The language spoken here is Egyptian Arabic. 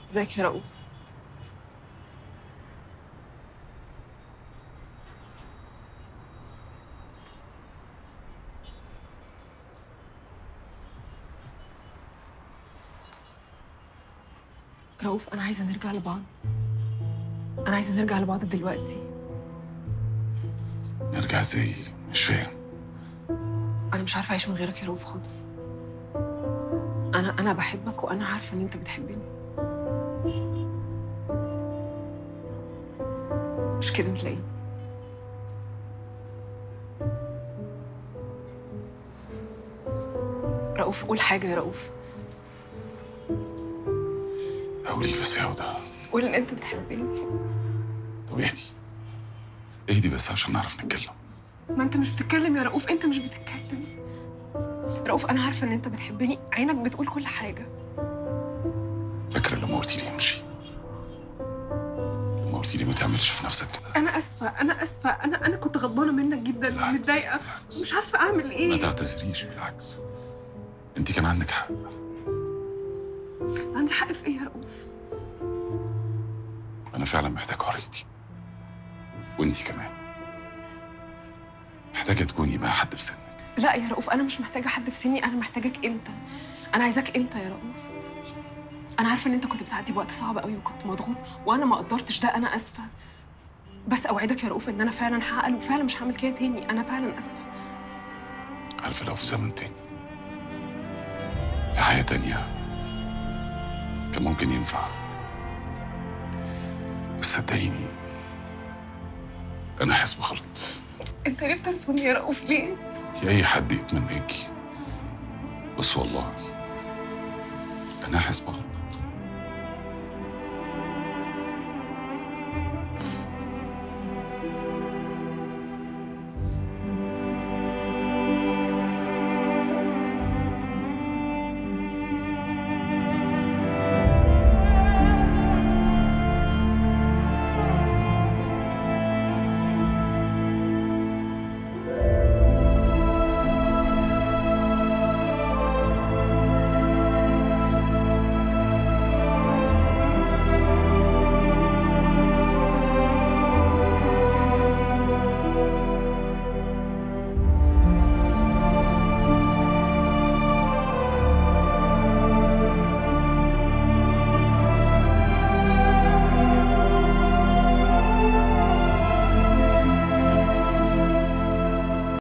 ازيك يا رؤوف رؤوف انا عايزه نرجع لبعض انا عايزه نرجع لبعض دلوقتي نرجع ازاي مش فاهم انا مش عارفه اعيش من غيرك يا رؤوف خالص انا انا بحبك وانا عارفه ان انت بتحبني مش كده نلاقي رؤوف قول حاجه يا رؤوف قولي بس يا هدى قول ان انت بتحبني طب اهدي اهدي بس عشان نعرف نتكلم ما انت مش بتتكلم يا رؤوف انت مش بتتكلم رؤوف انا عارفه ان انت بتحبني عينك بتقول كل حاجه فاكرة لما قلتي لي امشي لما قلتي لي ما تعملش في نفسك كده انا اسفه انا اسفه انا انا كنت غضبانه منك جدا بالعكس، متضايقه بالعكس. مش عارفه اعمل ما ايه تعتذريش بالعكس انت كان عندك حق عندي حق في ايه يا رؤوف انا فعلا محتاج حريتي وانت كمان محتاجة تكوني مع حد في سنك لا يا رؤوف انا مش محتاجه حد في سني انا محتاجاك انت انا عايزاك انت يا رؤوف انا عارفه ان انت كنت بتعدي بوقت صعب قوي وكنت مضغوط وانا ما قدرتش ده انا اسفه بس اوعدك يا رؤوف ان انا فعلا هعقل وفعلا مش هعمل كده تاني انا فعلا اسفه عارفة لو في زمن تاني في حياة تانية كان ممكن ينفع بس صدقيني أنا حاسس بغلط انت ليه بترفضني يا رؤوف ليه انت أي حد يتمناكي بس والله أنا حاسس بغلط